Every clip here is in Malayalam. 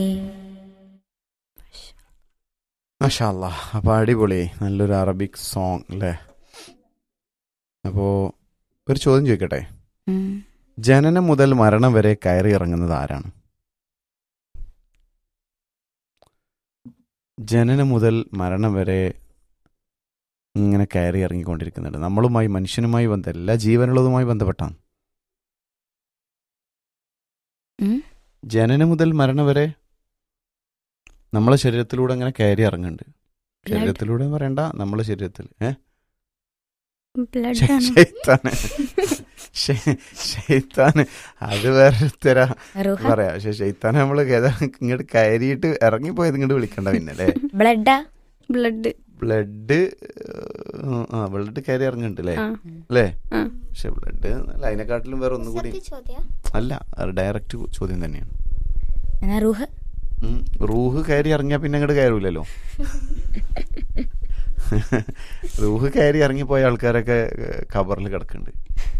മാഷാല്ല അപ്പോൾ അടിപൊളി നല്ലൊരു അറബിക് സോങ് അല്ലേ അപ്പോൾ ഒരു ചോദ്യം ചോദിക്കട്ടെ ഉം. ജനനം മുതൽ മരണം വരെ കയറി ഇറങ്ങുന്നത് ആരാണ് ജനനം മുതൽ മരണം വരെ ഇങ്ങനെ കയറി ഇറങ്ങിക്കൊണ്ടിരിക്കുന്നുണ്ട് നമ്മളുമായി മനുഷ്യനുമായി ബന്ധം എല്ലാ ജീവനുള്ളതുമായി ബന്ധപ്പെട്ടാണ് ഉം. ജനനം മുതൽ മരണം വരെ നമ്മളെ ശരീരത്തിലൂടെ അങ്ങനെ കയറി ഇറങ്ങുന്നുണ്ട് Blood. ശരീരത്തിലൂടെ പറയണ്ട നമ്മളെ ശരീരത്തിൽ ഏഹ് Blood ഷെ- ആണ്. ഷെയ്ത്താന് ഷെ- ഷെയ്ത്താന് അത് വേറെ തരാ റൂഹ പറയാ പക്ഷെ ഷെയ്ത്താൻ നമ്മള് ഇങ്ങോട്ട് കയറിയിട്ട് ഇറങ്ങിപ്പോയത് ഇങ്ങോട്ട് വിളിക്കണ്ട പിന്നെ അല്ലേ ബ്ലഡാ ബ്ലഡ് ബ്ലഡ് ആ ബ്ലഡ് കയറി ഇറങ്ങുന്നുണ്ട് അല്ലേ ആ. അല്ലേ ആ. പക്ഷെ ബ്ലഡ് അതിനെക്കാട്ടിലും വേറെ ഒന്നുകൂടി അല്ല അത് ഡയറക്റ്റ് ചോദ്യം തന്നെയാണ് എന്നാ റൂഹ് ഉം. റൂഹ് കയറി ഇറങ്ങിയാ പിന്നെ അങ്ങോട്ട് കയറൂലല്ലോ റൂഹ് കയറി ഇറങ്ങിപ്പോയ ആൾക്കാരൊക്കെ കബറിൽ കിടക്കുന്നുണ്ട്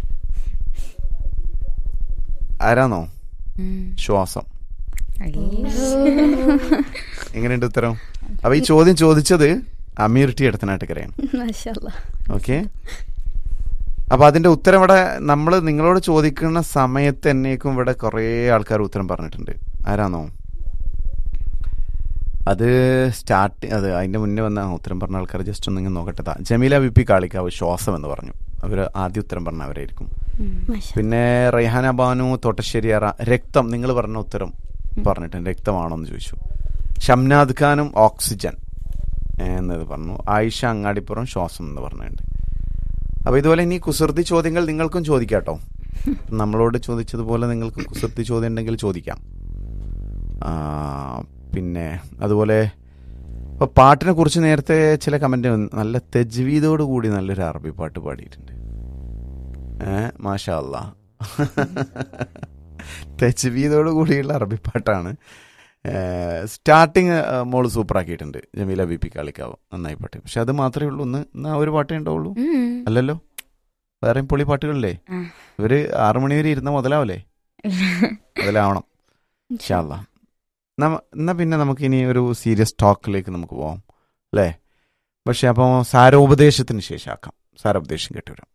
ആരാന്നോ ഉം. ശ്വാസം അയ്യോ. എങ്ങനെയുണ്ട് ഉത്തരം അപ്പൊ ഈ ചോദ്യം ചോദിച്ചത് അമീർ ടി എടുത്തനാട്ടുകരയാണ് മാഷാല്ലാ ഓക്കെ അപ്പൊ അതിന്റെ ഉത്തരം ഇവിടെ നമ്മൾ നിങ്ങളോട് ചോദിക്കുന്ന സമയത്ത് എന്നേക്കും ഇവിടെ കുറേ ആൾക്കാർ ഉത്തരം പറഞ്ഞിട്ടുണ്ട് ആരാന്നോ അത് സ്റ്റാർട്ട് അത് അതിന്റെ മുന്നേ വന്ന ഉത്തരം പറഞ്ഞ ആൾക്കാർ ജസ്റ്റ് ഒന്ന് ഇങ്ങനെ നോക്കട്ടെ ദാ, ജമീല വി പി കാളിക്കാവ് ശ്വാസം എന്ന് പറഞ്ഞു അവർ ആദ്യ ഉത്തരം പറഞ്ഞ അവരായിരിക്കും മാഷാ പിന്നെ റൈഹാന ബാനു തോട്ടശ്ശേരിയറ രക്തം നിങ്ങൾ പറഞ്ഞ ഉത്തരം പറഞ്ഞിട്ടുണ്ട് രക്തമാണോ എന്ന് ചോദിച്ചു ഷംനാദ് ഖാനും ഓക്സിജൻ എന്നത് പറഞ്ഞു ആയിഷ അങ്ങാടിപ്പുറം ശ്വാസം എന്ന് പറഞ്ഞിട്ടുണ്ട് അപ്പോൾ ഇതുപോലെ ഇനി കുസൃതി ചോദ്യങ്ങൾ നിങ്ങൾക്കും ചോദിക്കാട്ടോ നമ്മളോട് ചോദിച്ചതുപോലെ നിങ്ങൾക്ക് കുസൃതി ചോദ്യം ഉണ്ടെങ്കിൽ ചോദിക്കാം ആ, പിന്നെ അതുപോലെ ഇപ്പോൾ പാട്ടിനെ കുറിച്ച് നേരത്തെ ചില കമൻറ്റ് നല്ല തെജ്വീദോട് കൂടി നല്ലൊരു അറബി പാട്ട് പാടിയിട്ടുണ്ട് ഏ മാഷാ അല്ലാ തെജ്വീദോട് കൂടിയുള്ള അറബി പാട്ടാണ് സ്റ്റാർട്ടിങ് മോള് സൂപ്പറാക്കിയിട്ടുണ്ട് ജമീല ബി പി കാളിക്കാവ് നന്നായി പാട്ട് പക്ഷെ അത് മാത്രമേ ഉള്ളൂ ഒന്ന് എന്നാ ഒരു പാട്ടേ ഉണ്ടാവുള്ളൂ ഉം. അല്ലല്ലോ വേറെയും പൊളി പാട്ടുകളില്ലേ ആ. ഇവര് ആറു മണി വരെ ഇരുന്ന മുതലാവല്ലേ മുതലാവണം ഇൻഷാല്ലാ നമ്മ- എന്നാ പിന്നെ നമുക്ക് ഇനി ഒരു സീരിയസ് ടോക്കിലേക്ക് നമുക്ക് പോവാം അല്ലേ പക്ഷെ അപ്പോൾ സാരോപദേശത്തിന് ശേഷം ആക്കാം സാരോപദേശം കേട്ടുവരാം